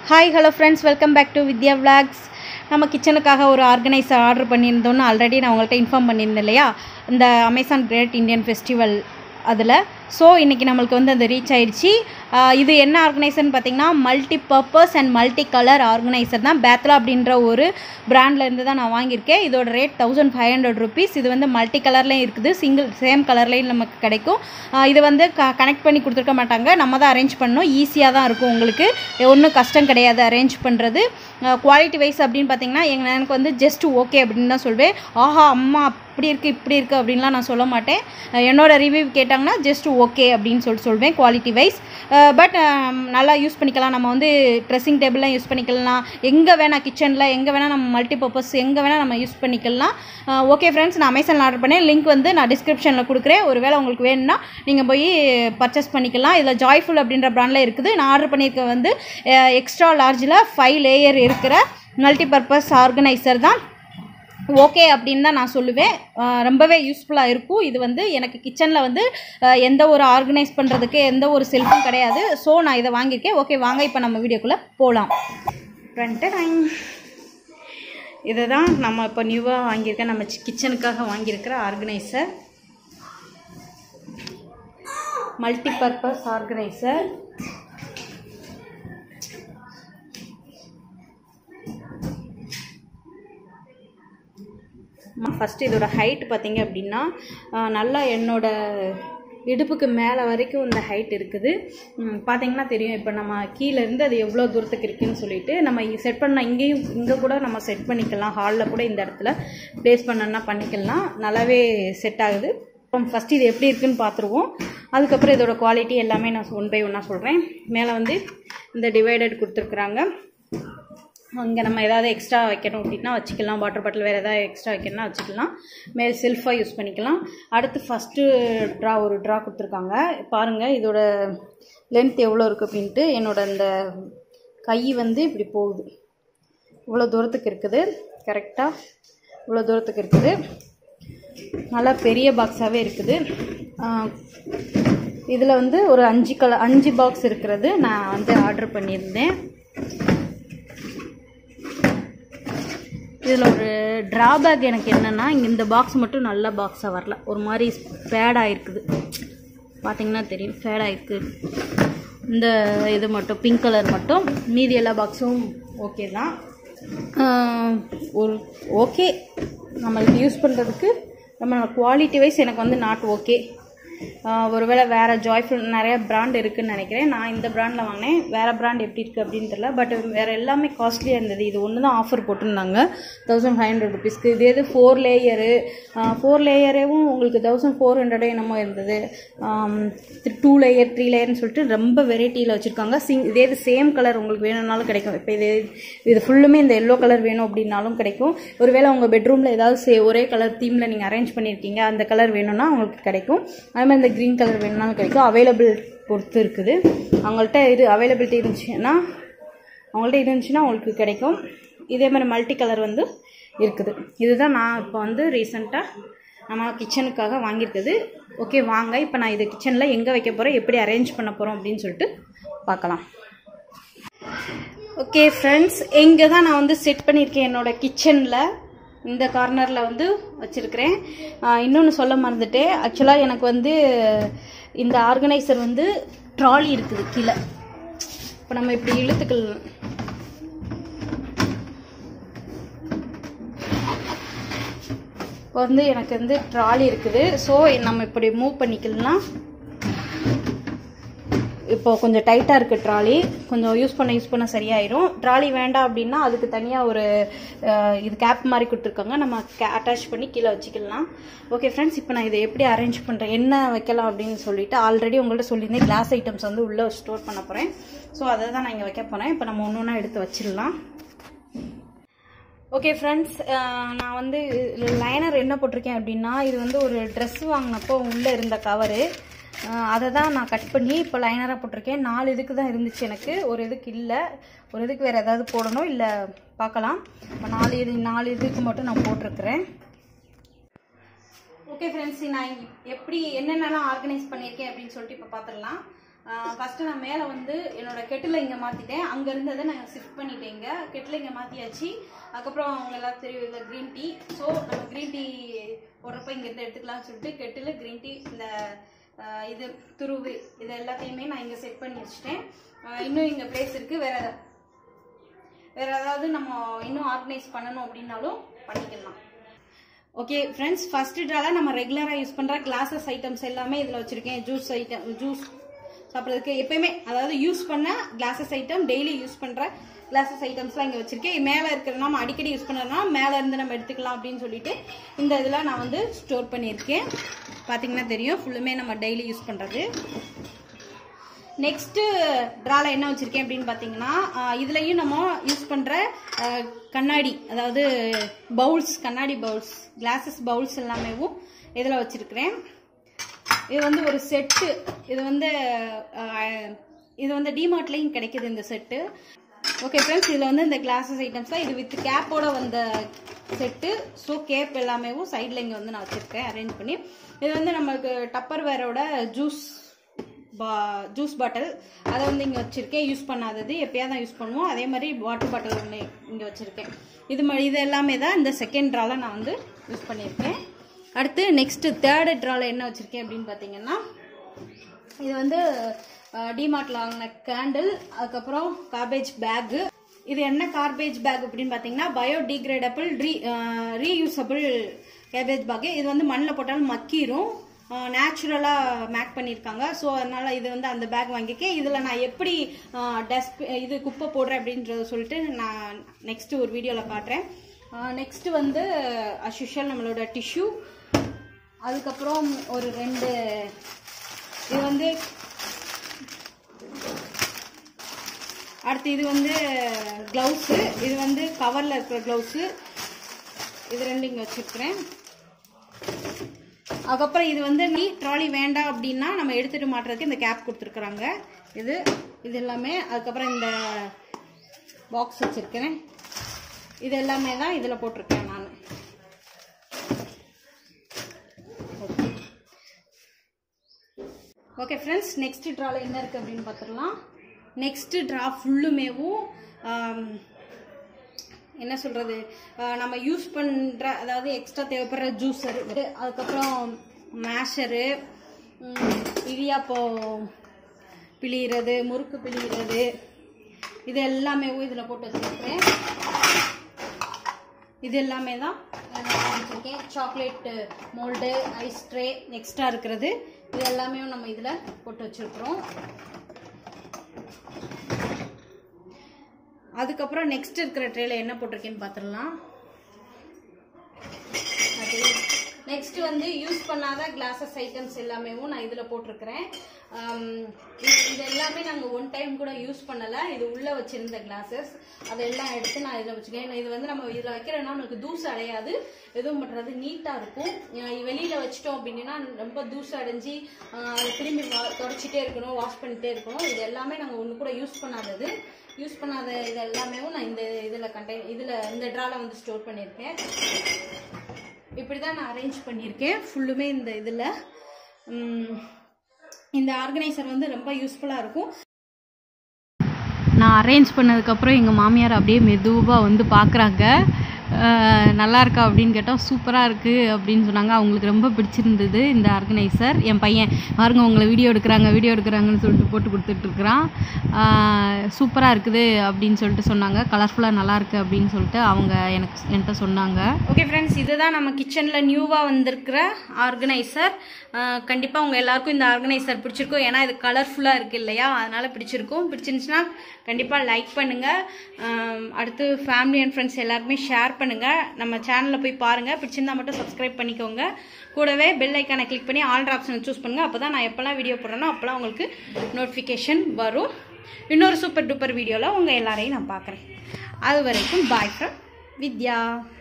hi hello friends welcome back to Vidya vlogs நம்ம கிச்சனுக்காக ஒரு ஆர்கனைசர் ஆர்டர் பண்ணியிருந்தோன்னு ஆல்ரெடி நான் உங்கள்கிட்ட இன்ஃபார்ம் பண்ணியிருந்தேன் இல்லையா இந்த அமேசான் கிரேட் இந்தியன் ஃபெஸ்டிவல் அதில் ஸோ இன்றைக்கி நம்மளுக்கு வந்து அது ரீச் ஆயிடுச்சு ஆஹ் இது என்ன ஆர்கனைசர்னு பார்த்தீங்கன்னா multi purpose and multi colour organiser தான் பேத்லா அப்படின்ற ஒரு பிராண்ட்லேருந்து தான் நான் வாங்கியிருக்கேன் இதோட rate thousand five hundred rupees இது வந்து மல்டி கலர்லேயும் இருக்குது சிங்கிள் சேம் கலர்லேயும் நமக்கு கிடைக்கும் ஆஹ் இது வந்து க கனெக்ட் பண்ணி கொடுத்துருக்க மாட்டாங்க நம்ம தான் அரேஞ்ச் பண்ணணும் ஈஸியாக தான் இருக்கும் உங்களுக்கு ஒன்றும் கஷ்டம் கிடையாது அரேஞ்ச் பண்ணுறது குவாலிட்டி வைஸ் அப்படின்னு பார்த்தீங்கன்னா எங்க எனக்கு வந்து ஜஸ்ட் ஓகே அப்படின்னு தான் சொல்வேன் ஆஹா அம்மா அப்படி இருக்குது இப்படி இருக்குது அப்படின்லாம் நான் சொல்ல மாட்டேன் அஹ் என்னோட ரிவ்யூ கேட்டாங்கன்னா ஜஸ்ட் ஓகே அப்படின்னு சொல்லிட்டு சொல்வேன் குவாலிட்டி வைஸ் பட் நல்லா யூஸ் பண்ணிக்கலாம் நம்ம வந்து ட்ரெஸ்ஸிங் டேபிள்லாம் யூஸ் பண்ணிக்கலாம் எங்கே வேணால் கிச்சனில் எங்கே வேணால் நம்ம மல்டி பர்பஸ் எங்கே வேணால் நம்ம யூஸ் பண்ணிக்கலாம் ஓகே ஃப்ரெண்ட்ஸ் நான் அமேசானில் ஆர்டர் பண்ணேன் லிங்க் வந்து நான் டிஸ்கிரிப்ஷனில் கொடுக்குறேன் ஒருவேளை உங்களுக்கு வேணும்னா நீங்கள் போய் பர்ச்சேஸ் பண்ணிக்கலாம் இதில் ஜாய்ஃபுல் அப்படின்ற ப்ராண்டில் இருக்குது நான் ஆர்டர் பண்ணியிருக்க வந்து எக்ஸ்ட்ரா லார்ஜில் ஃபைவ் லேயர் இருக்கிற மல்டி பர்பஸ் ஆர்கனைசர் தான் ஓகே அப்படின்னு தான் நான் சொல்லுவேன் அஹ் ரொம்பவே யூஸ்ஃபுல்லாக இருக்கும் இது வந்து எனக்கு கிச்சனில் வந்து அஹ் எந்த ஒரு ஆர்கனைஸ் பண்ணுறதுக்கு எந்த ஒரு செல்ஃபும் கிடையாது ஸோ நான் இதை வாங்கியிருக்கேன் ஓகே வாங்க இப்போ நம்ம வீடியோக்குள்ளே போகலாம் இதை தான் நம்ம இப்போ நியூவாக வாங்கியிருக்க நம்ம கிச்சனுக்காக வாங்கியிருக்கிற organiser multi purpose organiser first இதோட ஹைட் பார்த்தீங்க அப்படின்னா ஆஹ் நல்லா என்னோட இடுப்புக்கு மேலே வரைக்கும் இந்த ஹைட் இருக்குது ம், பார்த்தீங்கன்னா தெரியும் இப்போ நம்ம கீழே இருந்து அது எவ்வளோ தூரத்துக்கு இருக்குன்னு சொல்லிட்டு நம்ம இங்கே செட் பண்ண இங்கேயும் இங்கே கூட நம்ம செட் பண்ணிக்கலாம் ஹாலில் கூட இந்த இடத்துல ப்ளேஸ் பண்ணனா பண்ணிக்கலாம் நல்லாவே செட் ஆகுது அப்புறம் ஃபஸ்ட்டு இது எப்படி இருக்குன்னு பார்த்துருவோம் அதுக்கப்புறம் இதோட குவாலிட்டி எல்லாமே நான் ஒன் பை ஒன்னாக சொல்கிறேன் மேலே வந்து இந்த டிவைடட் கொடுத்துருக்குறாங்க அங்கே நம்ம ஏதாவது எக்ஸ்ட்ரா வைக்கணும் அப்படின்னா வச்சுக்கலாம் வாட்டர் பாட்டில் வேறு ஏதாவது எக்ஸ்ட்ரா வைக்கணும்னா வச்சுக்கலாம் மேல் செல்ஃபாக யூஸ் பண்ணிக்கலாம் அடுத்து ஃபஸ்ட்டு ட்ரா ஒரு ட்ரா கொடுத்துருக்காங்க பாருங்கள் இதோட லென்த் எவ்வளோ இருக்குது அப்படின்ட்டு என்னோட அந்த கை வந்து இப்படி போகுது இவ்வளோ தூரத்துக்கு இருக்குது கரெக்டாக இவ்வளோ தூரத்துக்கு இருக்குது நல்லா பெரிய பாக்ஸாகவே இருக்குது இதில் வந்து ஒரு அஞ்சு கலர் அஞ்சு பாக்ஸ் இருக்கிறது நான் வந்து ஆர்டர் பண்ணியிருந்தேன் இதில் ஒரு ட்ராபேக் எனக்கு என்னென்னா இங்கே இந்த பாக்ஸ் மட்டும் நல்ல பாக்ஸாக வரல ஒரு மாதிரி ஃபேடாக இருக்குது பார்த்தீங்கன்னா தெரியும் ஃபேடாக இருக்குது இந்த இது மட்டும் பிங்க் கலர் மட்டும் மீதி எல்லா பாக்ஸும் ஓகே தான் ஆஹ் ஒரு ஓகே நம்மளுக்கு யூஸ் பண்ணுறதுக்கு நம்ம குவாலிட்டி வைஸ் எனக்கு வந்து நாட் ஓகே ஒருவேளை வேறு ஜாய்ஃபுல் நிறைய பிராண்ட் இருக்குதுன்னு நினைக்கிறேன் நான் இந்த பிராண்டில் வாங்கினேன் வேறு பிராண்ட் எப்படி இருக்குது அப்படின்னு தெரியல பட் வேறு எல்லாமே காஸ்ட்லியாக இருந்தது இது ஒன்று தான் ஆஃபர் போட்டிருந்தாங்க தௌசண்ட் ஃபைவ் ஹண்ட்ரட் ருபீஸ்க்கு இதே இது ஃபோர் லேயரு ஃபோர் லேயரேவும் உங்களுக்கு தௌசண்ட் ஃபோர் ஹண்ட்ரடே என்னமோ இருந்தது டூ லேயர் த்ரீ லேயர்னு சொல்லிட்டு ரொம்ப வெரைட்டியில் வச்சுருக்காங்க சிங் இதே இது சேம் கலர் உங்களுக்கு வேணும்னாலும் கிடைக்கும் இப்போ இது இது ஃபுல்லுமே இந்த எல்லோ கலர் வேணும் அப்படின்னாலும் கிடைக்கும் ஒருவேளை உங்கள் பெட்ரூமில் ஏதாவது சே ஒரே கலர் தீமில் நீங்கள் அரேஞ்ச் பண்ணியிருக்கீங்க அந்த கலர் வேணும்னா உங்களுக்கு கிடைக்கும் அதே மாதிரி இந்த க்ரீன் கலர் வேணும்னாலும் கிடைக்கும் அவைலபிள் பொறுத்து இருக்குது அவங்கள்ட்ட இது அவைலபிலிட்டி இருந்துச்சுன்னா அவங்கள்ட்ட இருந்துச்சுன்னா உங்களுக்கு கிடைக்கும் இதே மாதிரி மல்டி கலர் வந்து இருக்குது இதுதான் நான் இப்போ வந்து ரீசெண்டாக நம்ம கிச்சனுக்காக வாங்கியிருக்குது ஓகே வாங்க இப்போ நான் இது கிச்சனில் எங்கே வைக்க போகிறேன் எப்படி அரேஞ்ச் பண்ண போகிறோம் அப்படின்னு சொல்லிட்டு பார்க்கலாம் ஓகே ஃப்ரெண்ட்ஸ் இங்கே தான் நான் வந்து செட் பண்ணியிருக்கேன் என்னோட கிச்சனில் இந்த கார்னரில் வந்து வச்சுருக்கிறேன் இன்னொன்று சொல்ல மறந்துட்டேன் ஆக்சுவலாக எனக்கு வந்து இந்த ஆர்கனைசர் வந்து ட்ராலி இருக்குது கீழே இப்போ நம்ம இப்படி இழுத்துக்கலாம் இப்போ வந்து எனக்கு வந்து ட்ராலி இருக்குது ஸோ நம்ம இப்படி மூவ் பண்ணிக்கலாம் இப்போ கொஞ்சம் டைட்டாக இருக்குது ட்ராலி கொஞ்சம் யூஸ் பண்ண யூஸ் பண்ண சரியாயிரும் ட்ராலி வேண்டாம் அப்படின்னா அதுக்கு தனியாக ஒரு அஹ், இது கேப் மாதிரி கொடுத்துருக்காங்க நம்ம அட்டாச் பண்ணி கீழே வச்சுக்கலாம் ஓகே ஃப்ரெண்ட்ஸ் இப்போ நான் இதை எப்படி அரேஞ்ச் பண்ணுறேன் என்ன வைக்கலாம் அப்படின்னு சொல்லிட்டு ஆல்ரெடி உங்கள்கிட்ட சொல்லியிருந்தேன் கிளாஸ் ஐட்டம்ஸ் வந்து உள்ளே ஸ்டோர் பண்ண போகிறேன் ஸோ அதை தான் நான் இங்கே வைக்க போகிறேன் இப்போ நம்ம ஒன்று ஒன்றா எடுத்து வச்சிடலாம் ஓகே ஃப்ரெண்ட்ஸ் நான் வந்து லைனர் என்ன போட்டிருக்கேன் அப்படின்னா இது வந்து ஒரு ட்ரெஸ் வாங்கினப்போ உள்ளே இருந்த கவரு அதை தான் நான் கட் பண்ணி இப்போ லைனராக போட்டிருக்கேன் நாலு இதுக்கு தான் இருந்துச்சு எனக்கு ஒரு இதுக்கு இல்லை ஒரு இதுக்கு வேறு ஏதாவது போடணும் இல்லை பார்க்கலாம் இப்போ நாலு இது நாலு இதுக்கு மட்டும் நான் போட்டிருக்கிறேன் ஓகே ஃப்ரெண்ட்ஸ் நான் எப்படி என்னென்னலாம் ஆர்கனைஸ் பண்ணியிருக்கேன் அப்படின்னு சொல்லிட்டு இப்போ பார்த்துடலாம் ஃபஸ்ட்டு நான் மேலே வந்து என்னோட கெட்டில் இங்கே மாற்றிட்டேன் அங்கே இருந்ததை நான் ஷிஃப்ட் பண்ணிட்டேன் இங்கே கெட்டில் இங்கே மாற்றியாச்சு அதுக்கப்புறம் அவங்க எல்லாரும் தெரியும் இதில் க்ரீன் டீ ஸோ நம்ம க்ரீன் டீ போடுறப்ப இங்கேருந்து எடுத்துக்கலாம்னு சொல்லிட்டு கெட்டில் க்ரீன் டீ இந்த ஆஹ், இது துருவு இது எல்லாத்தையுமே நான் இங்கே செட் பண்ணி வச்சுட்டேன் ஆஹ், இன்னும் இங்கே பிளேஸ் இருக்குது வேற வேற ஏதாவது நம்ம இன்னும் ஆர்கனைஸ் பண்ணணும் அப்படின்னாலும் பண்ணிக்கலாம் ஓகே ஃப்ரெண்ட்ஸ் ஃபர்ஸ்ட் ட்ரால நம்ம ரெகுலராக யூஸ் பண்ணுற கிளாஸஸ் ஐட்டம்ஸ் எல்லாமே இதில் வச்சுருக்கேன் ஜூஸ் ஐட்டம் ஜூஸ் சாப்பிட்றதுக்கு எப்பயுமே அதாவது யூஸ் பண்ண கிளாஸஸ் ஐட்டம் டெய்லி யூஸ் பண்ணுற கிளாஸஸ் ஐட்டம்ஸ்லாம் இங்கே வச்சுருக்கேன் மேலே இருக்கிறது நம்ம அடிக்கடி யூஸ் பண்ணுறதுனா மேலே இருந்து நம்ம எடுத்துக்கலாம் அப்படின்னு சொல்லிட்டு இந்த இதில் நான் வந்து ஸ்டோர் பண்ணியிருக்கேன் பார்த்தீங்கன்னா தெரியும் ஃபுல்லுமே நம்ம டெய்லி யூஸ் பண்ணுறது நெக்ஸ்ட்டு ட்ரால என்ன வச்சுருக்கேன் அப்படின்னு பார்த்தீங்கன்னா ஆஹ் இதுலயும் நம்ம யூஸ் பண்ணுற கண்ணாடி அதாவது பவுல்ஸ் கண்ணாடி பவுல்ஸ் கிளாஸஸ் பவுல்ஸ் எல்லாமேவும் இதில் வச்சுருக்கிறேன் இது வந்து ஒரு செட்டு இது வந்து ஆஹ், இது வந்து டிமார்ட்லேயும் கிடைக்குது இந்த செட்டு ஓகே ஃப்ரெண்ட்ஸ் இதில் வந்து இந்த கிளாஸஸ் ஐட்டம்ஸ் தான் இது வித் கேப்போட வந்த செட்டு ஸோ கேப் எல்லாமேவும் சைடில் இங்கே வந்து நான் வச்சுருக்கேன் அரேஞ்ச் பண்ணி இது வந்து நமக்கு டப்பர் வேரோட ஜூஸ் பா ஜூஸ் பாட்டில் அதை வந்து இங்கே வச்சுருக்கேன் யூஸ் பண்ணாதது எப்பயாவது தான் யூஸ் பண்ணுவோம் அதே மாதிரி வாட்டர் பாட்டில் ஒன்று இங்கே வச்சுருக்கேன் இது மாதிரி இது எல்லாமே தான் இந்த செகண்ட் ட்ராவில் நான் வந்து யூஸ் பண்ணியிருக்கேன் அடுத்து நெக்ஸ்ட்டு தேர்டு ட்ராவில் என்ன வச்சுருக்கேன் அப்படின்னு பார்த்தீங்கன்னா இது வந்து டிமார்ட்ல வாங்கின கேண்டில் அதுக்கப்புறம் கார்பேஜ் பேக்கு இது என்ன கார்பேஜ் பேக் அப்படின்னு பார்த்தீங்கன்னா biodegradable re reusable garbage bag இது வந்து மண்ணில் போட்டாலும் மக்கிரும் நேச்சுரலாக மேக் பண்ணியிருக்காங்க ஸோ அதனால் இது வந்து அந்த பேக் வாங்கியிருக்கேன் இதில் நான் எப்படி டஸ்ட் இது குப்பை போடுறேன் அப்படின்றத சொல்லிட்டு நான் நெக்ஸ்ட் ஒரு வீடியோவில் காட்டுறேன் நெக்ஸ்ட் வந்து அஸ்யூஷுவல் நம்மளோட டிஷ்யூ அதுக்கப்புறம் ஒரு ரெண்டு இது வந்து அடுத்து இது வந்து க்ளவுஸு இது வந்து கவரில் இருக்கிற க்ளவுஸு இது ரெண்டு இங்கே வச்சுருக்கிறேன் அதுக்கப்புறம் இது வந்து நீ ட்ராலி வேண்டாம் அப்படின்னா நம்ம எடுத்துட்டு மாட்டுறதுக்கு இந்த கேப் கொடுத்துருக்குறாங்க இது இது எல்லாமே அதுக்கப்புறம் இந்த பாக்ஸ் வச்சுருக்கிறேன் இது எல்லாமே தான் இதில் போட்டிருக்கேன் நான் ஓகே ஃப்ரெண்ட்ஸ் நெக்ஸ்ட் ட்ராவில் என்ன இருக்குது அப்படின்னு பார்த்துடலாம் நெக்ஸ்ட் ட்ரா ஃபுல்லுமேவும் ஆம், என்ன சொல்கிறது நம்ம யூஸ் பண்ணுற அதாவது எக்ஸ்ட்ரா தேவைப்படுற ஜூஸரு அதுக்கப்புறம் மேஷரு இடியாப்பம் பிழியிறது முறுக்கு பிழியிறது இது எல்லாமே இதில் போட்டு வச்சுருக்கிறேன் இது எல்லாமே தான் வச்சுருக்கேன் chocolate mould ice tray extra இருக்கிறது இது எல்லாமே நம்ம இதில் போட்டு வச்சுருக்குறோம் அதுக்கப்புறம் நெக்ஸ்ட் இருக்கிற ட்ரேல என்ன போட்டிருக்கேன்னு பார்த்துடலாம் அது நெக்ஸ்ட் வந்து யூஸ் பண்ணாத கிளாஸஸ் ஐட்டம்ஸ் எல்லாமே நான் இதில் போட்டிருக்கிறேன் ஆம், இது- இது எல்லாமே நாங்கள் ஒன் டைம் கூட யூஸ் பண்ணலை இது உள்ளே வச்சிருந்த கிளாஸஸ் அதெல்லாம் எடுத்து நான் இதில் வச்சுக்கேன் இது வந்து நம்ம இதில் வைக்கிறோன்னா நமக்கு தூசு அடையாது எதுவும் பண்ணுறது நீட்டாக இருக்கும் அஹ் வெளியில் வச்சிட்டோம் அப்படின்னா ரொம்ப தூசு அடைஞ்சு அஹ் அதை திரும்பி வா- தொடச்சிட்டே இருக்கணும் வாஷ் பண்ணிட்டே இருக்கணும் இது எல்லாமே நாங்கள் ஒன்று கூட யூஸ் பண்ணாதது யூஸ் பண்ணாத இது எல்லாமே நான் இந்த இதில் கண்டெயின் இதில் இந்த ட்ராவில் வந்து ஸ்டோர் பண்ணியிருக்கேன் இப்படி தான் நான் அரேஞ்ச் பண்ணியிருக்கேன் ஃபுல்லுமே இந்த இதில் இந்த ஆர்கனைசர் வந்து ரொம்ப யூஸ்ஃபுல்லாக இருக்கும் நான் அரேஞ்ச் பண்ணதுக்கப்புறம் எங்கள் மாமியார் அப்படியே மெதுவாக வந்து பார்க்குறாங்க நல்லா இருக்கா அப்படின்னு கேட்டால் சூப்பராக இருக்குது அப்படின்னு சொன்னாங்க அவங்களுக்கு ரொம்ப பிடிச்சிருந்தது இந்த ஆர்கனைசர் என் பையன் பாருங்க உங்களை வீடியோ எடுக்கிறாங்க வீடியோ எடுக்கிறாங்கன்னு சொல்லிட்டு போட்டு கொடுத்துட்ருக்குறான் சூப்பராக இருக்குது அப்படின்னு சொல்லிட்டு சொன்னாங்க கலர்ஃபுல்லாக நல்லா இருக்கு அப்படின்னு சொல்லிட்டு அவங்க எனக்கு என்கிட்ட சொன்னாங்க ஓகே ஃப்ரெண்ட்ஸ் இதுதான் நம்ம கிச்சனில் நியூவாக வந்திருக்கிற ஆர்கனைசர் கண்டிப்பாக உங்கள் எல்லாருக்கும் இந்த ஆர்கனைசர் பிடிச்சிருக்கும் ஏன்னா இது கலர்ஃபுல்லாக இருக்குது இல்லையா அதனால் பிடிச்சிருக்கும் பிடிச்சிருந்துச்சுன்னா கண்டிப்பாக லைக் பண்ணுங்கள் அடுத்து ஃபேமிலி அண்ட் ஃப்ரெண்ட்ஸ் எல்லாருக்குமே ஷேர் பண்ணுங்கள் நம்ம சேனலில் போய் பாருங்கள் பிடிச்சிருந்தா மட்டும் சப்ஸ்கிரைப் பண்ணிக்கோங்க கூடவே பெல் ஐக்கானை கிளிக் பண்ணி ஆல் ஆப்ஷனை சூஸ் பண்ணுங்கள் அப்போ தான் நான் எப்போல்லாம் வீடியோ போடுறேனோ அப்போல்லாம் உங்களுக்கு நோட்டிஃபிகேஷன் வரும் இன்னொரு சூப்பர் டூப்பர் வீடியோவில் உங்கள் எல்லாரையும் நான் பார்க்குறேன் அது வரைக்கும் பாய் ஃப்ரம் வித்யா